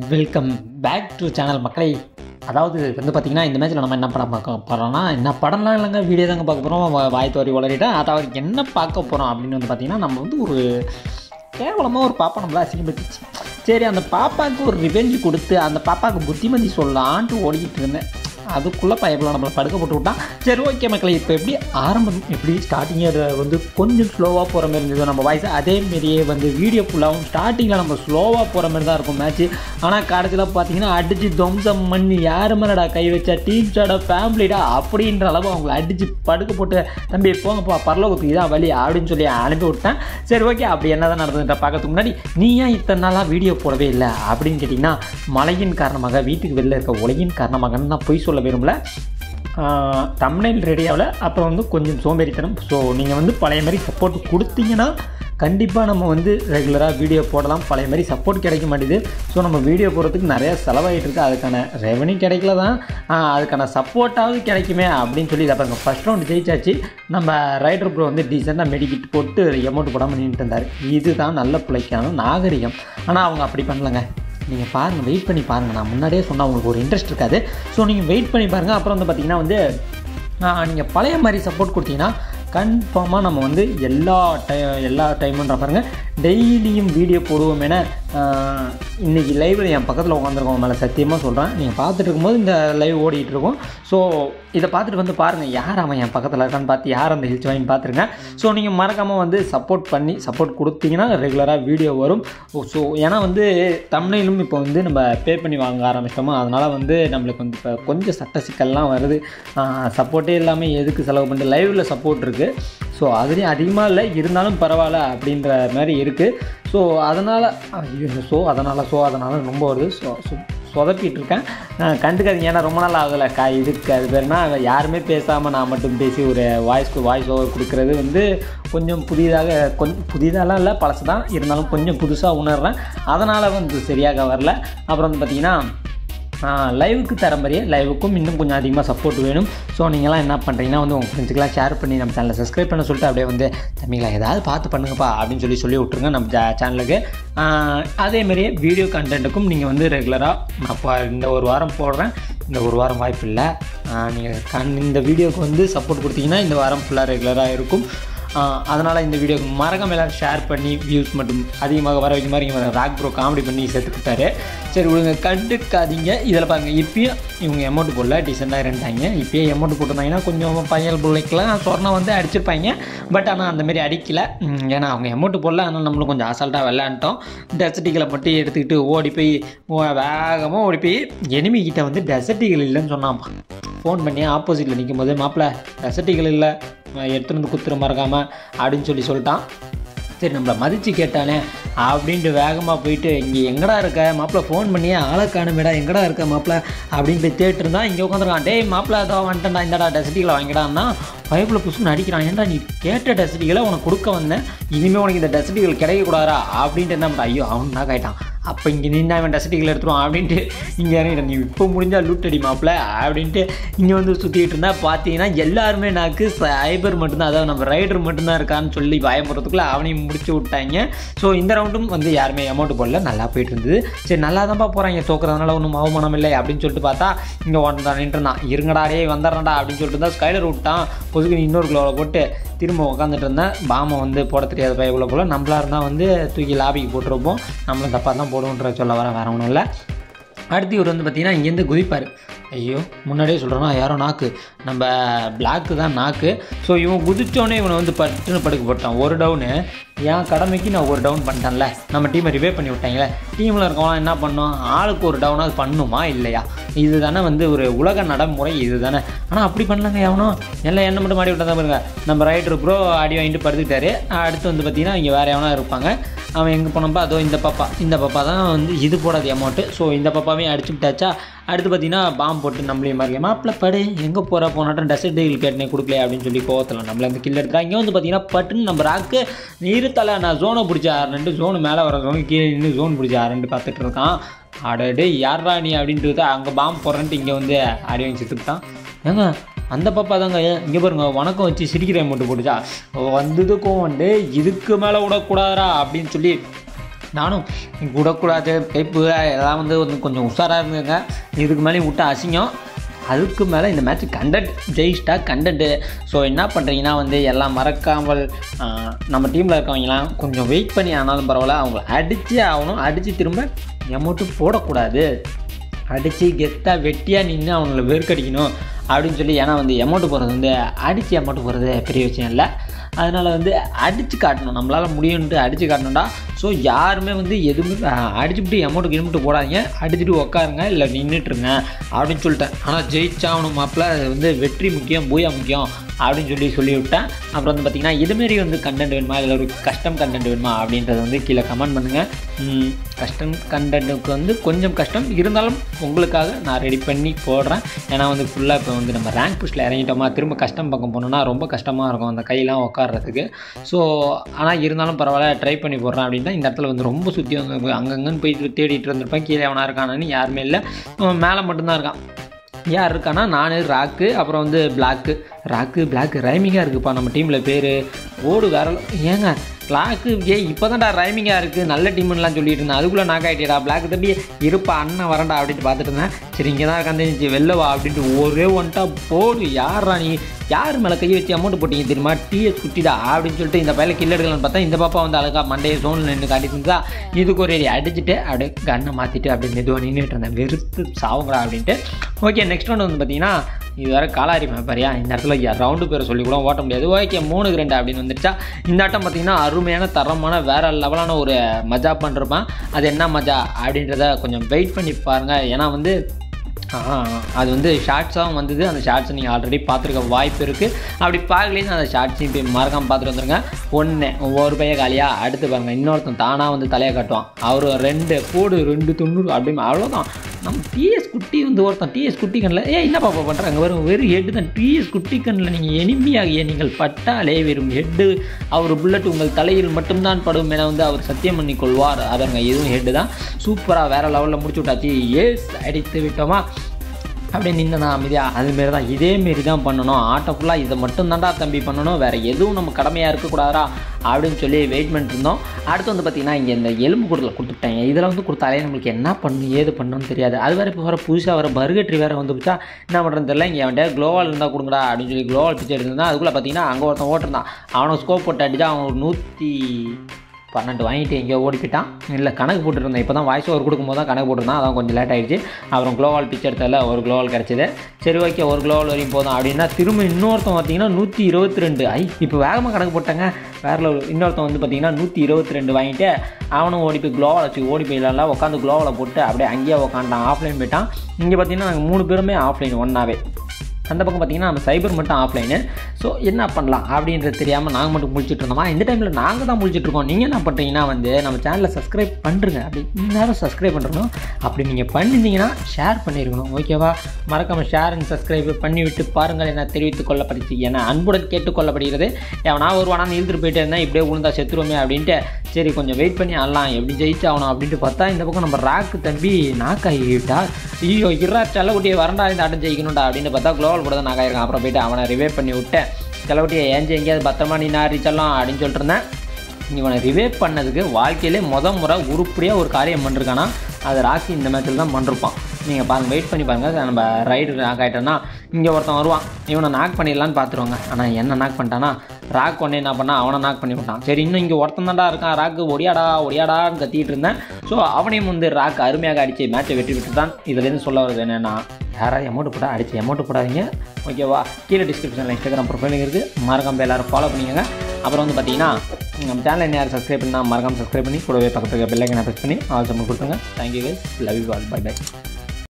Welcome back to channel மக்களை அதாவது வந்து பார்த்திங்கன்னா இந்த மேட்ச்சில் நம்ம என்ன படம் பார்க்க போகிறோம்னா என்ன படம்லாம் இல்லைங்க வீடியோ தாங்க பார்க்க போகிறோம் வாய் தோறி வளரிட்டேன் அதாவது என்ன பார்க்க போகிறோம் அப்படின்னு வந்து பார்த்திங்கன்னா நம்ம வந்து ஒரு கேவலமாக ஒரு பாப்பா நம்மள அசிங்கப்படுத்திச்சு சரி அந்த பாப்பாவுக்கு ஒரு ரிவெஞ்சு கொடுத்து அந்த பாப்பாவுக்கு புத்திமதி சொல்லலான்ட்டு ஓடிக்கிட்டு இருந்தேன் அதுக்குள்ளே பயப்பில் நம்மளை படுக்க போட்டு விட்டான் சரி ஓகே மக்களை இப்போ எப்படி ஆரம்பம் எப்படி ஸ்டார்டிங் அது வந்து கொஞ்சம் ஸ்லோவாக போகிற மாதிரி இருந்தது நம்ம வாய்ஸ் அதேமாரியே வந்து வீடியோ ஃபுல்லாகவும் ஸ்டார்டிங்கில் நம்ம ஸ்லோவாக போகிற மாதிரி தான் இருக்கும் மேட்ச்சு ஆனால் கடைசியில் பார்த்தீங்கன்னா அடித்து துவம்சம் பண்ணி யார் மேலடா கை வச்சா டீம்ஸோட ஃபேமிலிடா அப்படின்ற அளவு அவங்கள அடித்து படுக்க போட்டு தம்பி போங்கப்பா பரலோகத்துக்கு இதான் வழி அப்படின்னு சொல்லி அனுப்பி விட்டேன் சரி ஓகே அப்படி என்ன தான் நடந்ததுன்ற பார்க்கறதுக்கு முன்னாடி நீ ஏன் இத்தனை நாளாக வீடியோ போடவே இல்லை அப்படின்னு கேட்டிங்கன்னா மழையின் காரணமாக வீட்டுக்கு வெளில இருக்க உலகின் காரணமாக நான் பொய் சொல்ல விரும்பல தமிழில் ரெடியாகல அப்புறம் வந்து கொஞ்சம் சோம்பேறித்தனம் ஸோ நீங்கள் வந்து பழைய மாதிரி சப்போர்ட் கொடுத்தீங்கன்னா கண்டிப்பாக நம்ம வந்து ரெகுலராக வீடியோ போடலாம் பழைய மாதிரி சப்போர்ட் கிடைக்க மாட்டேது ஸோ நம்ம வீடியோ போடுறதுக்கு நிறையா செலவாகிட்டு இருக்குது அதுக்கான ரெவன்யூ கிடைக்கல தான் ஆஹ் அதுக்கான சப்போர்ட்டாவது கிடைக்குமே அப்படின்னு சொல்லி இதை பாருங்க ஃபஸ்ட் ரவுண்ட் ஜெயிச்சாச்சு நம்ம ரைடர் ப்ரோ வந்து டீசெண்டாக மெடிக்கிட் போட்டு அமௌண்ட் போடாமல் நின்றுட்டு இருந்தார் இதுதான் நல்ல பிள்ளைக்கான நாகரிகம் ஆனால் அவங்க அப்படி பண்ணலங்க நீங்கள் பாருங்கள் வெயிட் பண்ணி பாருங்கள் நான் முன்னாடியே சொன்னால் உங்களுக்கு ஒரு இன்ட்ரெஸ்ட் இருக்காது ஸோ நீங்கள் வெயிட் பண்ணி பாருங்கள் அப்புறம் வந்து பார்த்தீங்கன்னா வந்து நீங்கள் பழைய மாதிரி சப்போர்ட் கொடுத்தீங்கன்னா கன்ஃபார்மாக நம்ம வந்து எல்லா டை எல்லா டைமுன்ற பாருங்கள் டெய்லியும் வீடியோ போடுவோம் என இன்றைக்கி லைவில் என் பக்கத்தில் உட்காந்துருக்கோம் மேலே சத்தியமாக சொல்கிறேன் நீங்கள் பார்த்துட்டு இருக்கும்போது இந்த லைவ் ஓடிட்டு இருக்கும் ஸோ இதை பார்த்துட்டு வந்து பாருங்கள் யார் அவன் என் பக்கத்தில் இருக்கான்னு பார்த்து யார் அந்த ஹில்ஸ் வாங்கி பார்த்துருங்க ஸோ நீங்கள் மறக்காமல் வந்து சப்போர்ட் பண்ணி சப்போர்ட் கொடுத்தீங்கன்னா ரெகுலராக வீடியோ வரும் ஸோ ஏன்னா வந்து தமிழிலும் இப்போ வந்து நம்ம பே பண்ணி வாங்க ஆரம்பிச்சிட்டோமோ அதனால் வந்து நம்மளுக்கு வந்து இப்போ கொஞ்சம் சட்ட சிக்கல்லாம் வருது சப்போர்ட்டே இல்லாமல் எதுக்கு செலவு பண்ணிட்டு லைவில் சப்போர்ட் இருக்குது ஸோ அதுலேயும் அதிகமாக இல்லை இருந்தாலும் பரவாயில்ல அப்படின்ற மாதிரி இருக்குது ஸோ அதனால் ஸோ அதனால் ஸோ அதனால் ரொம்ப வருது ஸோ ஸோ சொதப்பிட்டு இருக்கேன் நான் கண்டுக்காதீங்க ஏன்னா ரொம்ப நாள் ஆகலை கா இதுக்கு அது பேர்னா யாருமே பேசாமல் நான் மட்டும் பேசி ஒரு வாய்ஸ்க்கு வாய்ஸ் ஓவர் கொடுக்குறது வந்து கொஞ்சம் புதிதாக கொஞ்சம் புதிதாலாம் இல்லை பழசு தான் இருந்தாலும் கொஞ்சம் புதுசாக உணர்றேன் அதனால் வந்து சரியாக வரல அப்புறம் வந்து பார்த்திங்கன்னா லைவுக்கு தர மாதிரியே லைவுக்கும் இன்னும் கொஞ்சம் அதிகமாக சப்போர்ட் வேணும் ஸோ நீங்களாம் என்ன பண்ணுறீங்கன்னா வந்து உங்கள் ஃப்ரெண்ட்ஸுக்கெலாம் ஷேர் பண்ணி நம்ம சேனலை சப்ஸ்கிரைப் பண்ண சொல்லிட்டு அப்படியே வந்து தம்பிங்களா ஏதாவது பார்த்து பண்ணுங்கப்பா அப்படின்னு சொல்லி சொல்லி விட்ருங்க நம்ம ஜா சேனலுக்கு அதேமாரியே வீடியோ கண்டென்ட்டுக்கும் நீங்கள் வந்து ரெகுலராக நான் இப்போ இந்த ஒரு வாரம் போடுறேன் இந்த ஒரு வாரம் வாய்ப்பு இல்லை நீங்கள் கண் இந்த வீடியோவுக்கு வந்து சப்போர்ட் கொடுத்தீங்கன்னா இந்த வாரம் ஃபுல்லாக ரெகுலராக இருக்கும் அதனால் இந்த வீடியோக்கு மறக்காம எல்லோரும் ஷேர் பண்ணி வியூஸ் மட்டும் அதிகமாக வர வைக்க மாதிரி இங்கே ராக் ப்ரோ காமெடி பண்ணி சேர்த்துக்கிட்டாரு சரி விடுங்க கண்டுக்காதீங்க இதில் பாருங்கள் இப்பயும் இவங்க அமௌண்ட் போடல டீசெண்டாக இருந்தாங்க இப்பயே அமௌண்ட் போட்டிருந்தாங்கன்னா கொஞ்சம் பையல் பிள்ளைக்கெலாம் சொர்ணம் வந்து அடிச்சிருப்பாங்க பட் ஆனால் அந்தமாரி அடிக்கல ஏன்னா அவங்க அமௌண்ட் போடல அதனால் நம்மளும் கொஞ்சம் அசால்ட்டாக விளையாண்டோம் டெசர்ட்டிகளை மட்டும் எடுத்துக்கிட்டு ஓடி போய் வேகமாக ஓடி போய் எனிமிக்கிட்ட வந்து டெசர்ட்டிகள் இல்லைன்னு சொன்னாம்ப்பா ஃபோன் பண்ணி ஆப்போசிட்டில் நிற்கும் போது மாப்பிள்ள டெசர்ட்டிகள் இல்லை எடுத்துகிட்டு வந்து குத்துற மறக்காமல் அப்படின்னு சொல்லி சொல்லிட்டான் சரி நம்மளை மதித்து கேட்டானே அப்படின்ட்டு வேகமாக போயிட்டு இங்கே எங்கடா இருக்க மாப்பிள்ள ஃபோன் பண்ணி ஆளை காணுமேடா எங்கடா இருக்க மாப்பிள்ள அப்படின்னு போய் தேட்டுருந்தா இங்கே உட்காந்துருக்கான் டேய் மாப்பிள்ள அதோ வந்துட்டேன்டா இந்தடா டெசிட்டிகளை வாங்கிடான்னா பைப்பில் புசுன்னு அடிக்கிறான் ஏன்டா நீ கேட்ட டெசிட்டிகளை உனக்கு கொடுக்க வந்தேன் இனிமேல் உனக்கு இந்த டெசிட்டிகள் கிடைக்கக்கூடாதா அப்படின்ட்டு என்ன பண்ண ஐயோ அவன் தான் ஆகிட்டான் அப்போ இங்கே நின்று அவன் டெசிட்டிகள் எடுத்துருவான் அப்படின்ட்டு இங்கே இறங்கிட்ட நீ இப்போ முடிஞ்சால் லூட் அடி மாப்பிள்ள அப்படின்ட்டு இங்கே வந்து சுற்றிட்டு இருந்தா பார்த்தீங்கன்னா எல்லாருமே நாக்கு சைபர் மட்டும்தான் அதாவது நம்ம ரைடர் மட்டும்தான் இருக்கான்னு சொல்லி பயமுறதுக்குள்ளே அவனையும் முடிச்சு விட்டாங்க ஸோ இந்த ரவுண்டும் வந்து யாருமே அமௌண்ட் போடல நல்லா போயிட்டு இருந்தது சரி நல்லா தான்ப்பா போகிறாங்க தோக்குறதுனால ஒன்றும் அவமானம் இல்லை அப்படின்னு சொல்லிட்டு பார்த்தா இங்கே ஒன்றா நின்றுருந்தான் இருங்கடா டே வந்துடுறா அப்படின்னு சொல்லிட்டு இருந்தால் ஸ்கைலர் விட்டான் பொதுக்கு இன்னொரு கிலோவில் போட்டு திரும்ப உட்காந்துட்டு இருந்தேன் பாமை வந்து போட தெரியாத பயக்குள்ள போல் நம்மளா இருந்தால் வந்து தூக்கி லாபிக்கு போட்டிருப்போம் நம்மளும் தப்பாக தான் போடுவோன்ற சொல்ல வர வேற ஒன்றும் இல்லை அடுத்து இவர் வந்து பார்த்திங்கன்னா இங்கேருந்து குதிப்பார் ஐயோ முன்னாடியே சொல்கிறோன்னா யாரோ நாக்கு நம்ம பிளாக்கு தான் நாக்கு ஸோ இவன் குதிச்சோடனே இவனை வந்து பட்டுன்னு படுக்க போட்டான் ஒரு டவுனு என் கடமைக்கு நான் ஒரு டவுன் பண்ணிட்டேன்ல நம்ம டீமை ரிவே பண்ணி விட்டாங்களே டீமில் இருக்கவங்களாம் என்ன பண்ணோம் ஆளுக்கு ஒரு டவுனாக பண்ணுமா இல்லையா இது தானே வந்து ஒரு உலக நடைமுறை இது தானே ஆனால் அப்படி பண்ணலங்க எவனோ எல்லாம் என்ன மட்டும் மாடி விட்டா பாருங்க நம்ம ரைட்டர் ப்ரோ ஆடி வாங்கிட்டு படுத்துக்கிட்டாரு அடுத்து வந்து பார்த்திங்கன்னா இங்கே வேறு எவனா இருப்பாங்க அவன் எங்கே போனப்போ அதோ இந்த பாப்பா இந்த பாப்பா தான் வந்து இது போடாது அமௌண்ட்டு ஸோ இந்த பாப்பாவையும் அடிச்சு விட்டாச்சா அடுத்து பார்த்தீங்கன்னா பாம்பு போட்டு நம்மளையும் மாதிரி மாப்பிள்ள படு எங்கே போகிற போனாட்டும் டெசர்ட் டீல் கேட்டனே கொடுக்கல அப்படின்னு சொல்லி கோவத்தில் நம்மள அந்த கில் எடுத்துறா இங்கே வந்து பார்த்தீங்கன்னா பட்டுன்னு நம்ம ராக்கு நீருத்தலை நான் ஜோனை பிடிச்ச ரெண்டு ஜோனு மேலே வர ஜோனு கீழே நின்று ஜோன் பிடிச்ச ரெண்டு பார்த்துட்டு இருக்கான் அடடே யாரா நீ அப்படின்ட்டு அங்கே பாம்பு போடுறேன்ட்டு இங்கே வந்து ஆடி வாங்கி செத்துக்கிட்டான் ஏங்க அந்த பாப்பா தாங்க இங்கே பாருங்க வணக்கம் வச்சு சிரிக்கிற மட்டும் போட்டுச்சா வந்ததுக்கும் வந்து இதுக்கு மேலே விடக்கூடாதா அப்படின்னு சொல்லி நானும் விடக்கூடாது கைப்பு எல்லாம் வந்து வந்து கொஞ்சம் உஷாராக இருந்துங்க இதுக்கு மேலே விட்டு அசிங்கம் அதுக்கு மேலே இந்த மேட்ச் கண்டென்ட் ஜெயிச்சிட்டா கண்டென்ட்டு ஸோ என்ன பண்ணுறீங்கன்னா வந்து எல்லாம் மறக்காமல் ஆஹ், நம்ம டீமில் இருக்கவங்கலாம் கொஞ்சம் வெயிட் பண்ணி ஆனாலும் பரவாயில்ல அவங்கள அடிச்சே ஆகணும் அடித்து திரும்ப எமௌண்ட்டு போடக்கூடாது அடித்து கெத்தாக வெட்டியாக நின்று அவங்கள வெறுக்கடிக்கணும் அப்படின்னு சொல்லி ஏன்னா வந்து எமௌண்ட்டு போடுறது வந்து அடித்து எமௌண்ட்டு போடுறது பெரிய விஷயம் இல்லை அதனால் வந்து அடித்து காட்டணும் நம்மளால் முடியும்ன்ட்டு அடித்து காட்டணும்டா ஸோ யாருமே வந்து எதுவுமே அடிச்சுட்டு எமௌண்ட்டு கிமௌண்ட்டு போடாதீங்க அடிச்சுட்டு உட்காருங்க இல்லை நின்றுட்டுருங்க அப்படின்னு சொல்லிட்டேன் ஆனால் ஜெயிச்சாகணும் மாப்பிள்ள அது வந்து வெற்றி முக்கியம் பூயா முக்கியம் அப்படின்னு சொல்லி சொல்லி விட்டேன் அப்புறம் வந்து பார்த்திங்கன்னா இதுமாரி வந்து கண்டென்ட் வேணுமா இல்லை ஒரு கஷ்டம் கண்டென்ட் வேணுமா அப்படின்றத வந்து கீழே கமெண்ட் பண்ணுங்கள் கஷ்டம் கண்டென்ட்டுக்கு வந்து கொஞ்சம் கஷ்டம் இருந்தாலும் உங்களுக்காக நான் ரெடி பண்ணி போடுறேன் ஏன்னா வந்து ஃபுல்லாக இப்போ வந்து நம்ம ரேங்க் புஷ்டில் இறங்கிட்டோமா திரும்ப கஷ்டம் பக்கம் போனோம்னா ரொம்ப கஷ்டமாக இருக்கும் அந்த கையெல்லாம் உட்காடுறதுக்கு ஸோ ஆனால் இருந்தாலும் பரவாயில்ல ட்ரை பண்ணி போடுறேன் அப்படின்னா இந்த இடத்துல வந்து ரொம்ப சுற்றி வந்து அங்கங்கன்னு போயிட்டு தேடிட்டு இருந்திருப்பேன் கீழே எவனா இருக்கானு யாருமே இல்லை மேலே மட்டும்தான் இருக்கான் யார் இருக்கானா நான் ராக்கு அப்புறம் வந்து பிளாக்கு ராக்கு பிளாக்கு ரைமிங்காக இருக்குப்பா நம்ம டீமில் பேர் ஓடு வேற ஏங்க பிளாக்கு ஏ இப்போ தான்டா ரைமிங்காக இருக்குது நல்ல டீம்லாம் சொல்லிட்டு இருந்தேன் அதுக்குள்ளே நாக் ஆகிட்டேடா பிளாக் தம்பி இருப்பா அண்ணன் வரண்டா அப்படின்ட்டு பார்த்துட்டு இருந்தேன் சரி இங்கே தான் இருக்காந்து வெளில வா அப்படின்ட்டு ஒரே ஒன்ட்டா போடு யாரா நீ யார் மேலே கை வச்சு அமௌண்ட் போட்டீங்க தெரியுமா டிஎஸ் குட்டிடா அப்படின்னு சொல்லிட்டு இந்த பையில கில் எடுக்கலாம்னு பார்த்தா இந்த பாப்பா வந்து அழகா மண்டையை சோனில் நின்று காட்டிட்டு இருந்தா இதுக்கு ஒரு அடி அடிச்சுட்டு அப்படியே கண்ணை மாற்றிட்டு அப்படியே மெதுவாக நின்றுட்டு இருந்தேன் வெறுத்து சாவுங்கடா அப்படின்ட்டு ஓகே நெக்ஸ்ட் ஒன்று வந்து பார்த்தீங்கன்னா இது வேறு காலாரி மேப்பரியா இந்த இடத்துல ரவுண்டு பேரை சொல்லி கூட ஓட்ட முடியாது ஓகே மூணுக்கு ரெண்டு அப்படின்னு வந்துருச்சா இந்த ஆட்டம் பார்த்தீங்கன்னா அருமையான தரமான வேற லெவலான ஒரு மஜா பண்ணிருப்பேன் அது என்ன மஜா அப்படின்றத கொஞ்சம் வெயிட் பண்ணி பாருங்கள் ஏன்னா வந்து ஆ, அது வந்து ஷார்ட்ஸாகவும் வந்தது அந்த ஷார்ட்ஸை நீங்கள் ஆல்ரெடி பார்த்துருக்க வாய்ப்பு இருக்குது அப்படி பார்க்கலேன்னு அந்த ஷார்ட்ஸையும் போய் மறக்காமல் பார்த்துட்டு வந்துருங்க ஒன்று ஒரு பைய காலியாக அடுத்து பாருங்கள் இன்னொருத்தன் தானாக வந்து தலையை காட்டுவான் அவர் ரெண்டு போடு ரெண்டு தொண்ணூறு அப்படின்னு அவ்வளோதான் நம்ம டிஎஸ் குட்டி வந்து ஒருத்தன் டிஎஸ் குட்டி கண்ணில் ஏ என்ன பாப்பா பண்ணுறாங்க வெறும் வெறும் ஹெட்டு தான் டிஎஸ் குட்டி கண்ணில் நீங்கள் எனிமையாகிய நீங்கள் பட்டாலே வெறும் ஹெட்டு அவர் புல்லட் உங்கள் தலையில் மட்டும்தான் படும் என வந்து அவர் சத்தியம் பண்ணி கொள்வார் அதங்க இதுவும் ஹெட்டு தான் சூப்பராக வேறு லெவலில் முடிச்சு விட்டாச்சு ஏஸ் அடித்து விட்டோமா அப்படியே நின்று அமைதியாக அதுமாரி தான் இதேமாரி தான் பண்ணணும் ஆட்டோ ஃபுல்லாக இதை மட்டும் தான்டா தம்பி பண்ணணும் வேறு எதுவும் நம்ம கடமையாக இருக்கக்கூடாதா அப்படின்னு சொல்லி வெயிட் பண்ணிட்டு இருந்தோம் அடுத்து வந்து பார்த்திங்கன்னா இங்கே இந்த எலும்பு கூடல கொடுத்துட்டாங்க இதில் வந்து கொடுத்தாலே நம்மளுக்கு என்ன பண்ணணும் ஏது பண்ணணும்னு தெரியாது அது வேறு இப்போ வர புதுசாக வர பர்கட்ரி வேறு வந்துச்சா என்ன பண்ணுறதுன்னு தெரியல இங்கே அவன்கிட்ட க்ளோவால் இருந்தால் கொடுங்கடா அப்படின்னு சொல்லி க்ளோவால் பிச்சை எடுத்திருந்தான் அதுக்குள்ளே பார்த்தீங்கன்னா அங்கே ஒருத்தன் ஓட்டிருந்தான் அவனை ஸ்கோப் போட்டு அடிச்சா அவன் ஒரு நூற்றி பன்னெண்டு வாங்கிட்டு எங்கேயோ ஓடி போயிட்டான் இல்லை கணக்கு போட்டுருந்தேன் இப்போ தான் வாய்ஸ் ஓவர் கொடுக்கும்போது தான் கணக்கு போட்டிருந்தான் அதான் கொஞ்சம் லேட் ஆகிடுச்சு அப்புறம் க்ளோவால் பிச்சை எடுத்ததில் ஒரு க்ளோவால் கிடச்சிது சரி ஓகே ஒரு க்ளோவால் வரையும் போதும் அப்படின்னா திரும்ப இன்னொருத்தன் பார்த்தீங்கன்னா நூற்றி இருபத்தி ரெண்டு ஐ இப்போ வேகமாக கணக்கு போட்டாங்க வேறு level. இன்னொருத்தன் வந்து பார்த்தீங்கன்னா நூற்றி இருபத்தி ரெண்டு வாங்கிட்டு அவனும் ஓடி போய் க்ளோவால் வச்சு ஓடி போயிடலாம் உட்காந்து க்ளோவால் போட்டு அப்படியே அங்கேயே உட்காந்துட்டான் ஆஃப்லைன் போயிட்டான் இங்கே பார்த்தீங்கன்னா நாங்கள் மூணு பேருமே ஆஃப்லைன் ஒன்றாவே அந்த பக்கம் பார்த்தீங்கன்னா நம்ம சைபர் மட்டும் ஆஃப்லைனு ஸோ என்ன பண்ணலாம் அப்படின்றது தெரியாமல் நாங்கள் மட்டும் முழிச்சிட்டு இருந்தோமா இந்த டைமில் நாங்கள் தான் முழிச்சிட்டு இருக்கோம் நீங்கள் என்ன பண்ணுறீங்கன்னா வந்து நம்ம சேனலை சப்ஸ்கிரைப் பண்ணுறங்க அப்படி நேரம் சப்ஸ்கிரைப் பண்ணுறணும் அப்படி நீங்கள் பண்ணியிருந்தீங்கன்னா ஷேர் பண்ணியிருக்கணும் ஓகேவா மறக்காமல் ஷேர் அண்ட் சப்ஸ்கிரைப் பண்ணிவிட்டு பாருங்கள் என்ன தெரிவித்துக் கொள்ளப்படுச்சு என அன்புடன் கேட்டுக்கொள்ளப்படுகிறது எவனா ஒருவானா இழுத்துட்டு போயிட்டே இருந்தேன் இப்படியே விழுந்தா செத்துருவோமே அப்படின்ட்டு சரி கொஞ்சம் வெயிட் பண்ணி ஆடலாம் எப்படி ஜெயிச்சாகணும் அப்படின்ட்டு பார்த்தா இந்த பக்கம் நம்ம ராக்கு தம்பி நாக்காகிட்டா ஐயோ இரா செல்லக்குட்டியை வரண்டா இந்த ஆட்டம் ஜெயிக்கணும்டா அப்படின்னு பார்த்தா குளோவல் கூட தான் நாக்காயிருக்கான் அப்புறம் போயிட்டு அவனை ரிவே பண்ணி விட்டேன் செல்லக்குட்டியை ஏஞ்சி எங்கேயாவது பத்திரமா நீ நாரி செல்லம் அப்படின்னு சொல்லிட்டு இருந்தேன் இவனை ரிவேவ் பண்ணதுக்கு வாழ்க்கையிலே முத முறை உருப்படியாக ஒரு காரியம் பண்ணிருக்கானா அது ராக்கி இந்த மேட்ச்சில் தான் பண்ணிருப்பான் நீங்கள் பாருங்கள் வெயிட் பண்ணி பாருங்கள் நம்ம ரைடு நாக் ஆகிட்டோன்னா இங்கே ஒருத்தன் வருவான் இவனை நாக் பண்ணிடலான்னு பார்த்துருவாங்க ஆனால் என்ன நாக் பண்ணிட்டானா ராக் ஒன்று என்ன பண்ணா அவனை நாக் பண்ணி விட்டான் சரி இன்னும் இங்கே ஒருத்தன் தான்டா இருக்கான் ராக்கு ஒடியாடா ஒடியாடான்னு கத்திட்டு இருந்தேன் ஸோ அவனையும் வந்து ராக் அருமையாக அடித்து மேட்சை வெற்றி விட்டுட்டான் இதுலேருந்து சொல்ல வருது என்னென்னா யாராவது அமௌண்ட் போட்டால் அடிச்சு அமௌண்ட் போடாதீங்க ஓகேவா கீழே டிஸ்கிரிப்ஷனில் இன்ஸ்டாகிராம் ப்ரொஃபைல் இருக்குது மறக்காம எல்லாரும் ஃபாலோ பண்ணிக்கோங்க அப்புறம் வந்து பார்த்தீங்கன்னா நம்ம சேனல் என்ன யார் சப்ஸ்கிரைப் பண்ணால் மறக்காம சப்ஸ்கிரைப் பண்ணி கூடவே பக்கத்துக்கு பெல்லைக்கனை ப்ரெஸ் பண்ணி ஆல் சம்பளம் கொடுத்துருங்க thank you guys love you all bye by